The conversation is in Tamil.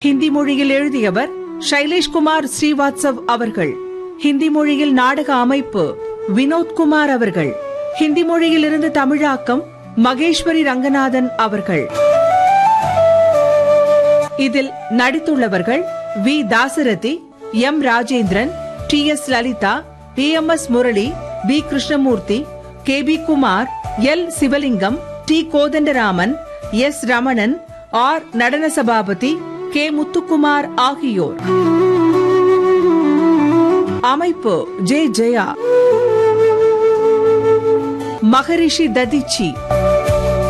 ஹிந்தி மொழியில் எழுதியவர் சைலேஷ்குமார் ஸ்ரீவாத்சவ் அவர்கள் ஹிந்தி மொழியில் நாடக அமைப்பு வினோத்குமார் அவர்கள் ஹிந்தி மொழியில் இருந்து தமிழாக்கம் மகேஸ்வரி ரங்கநாதன் அவர்கள் இதில் நடித்துள்ளவர்கள் V Dasarathi M Rajendran T S Lalitha T M S Murali P Krishnamurthy K P Kumar L Sivalingam T Kothandaraman S Ramanan R Nadana Sabapathy K Muthukumar ஆகியோர் அமைப்பு ஜே ஜெயா மகரிஷி ததிச்சி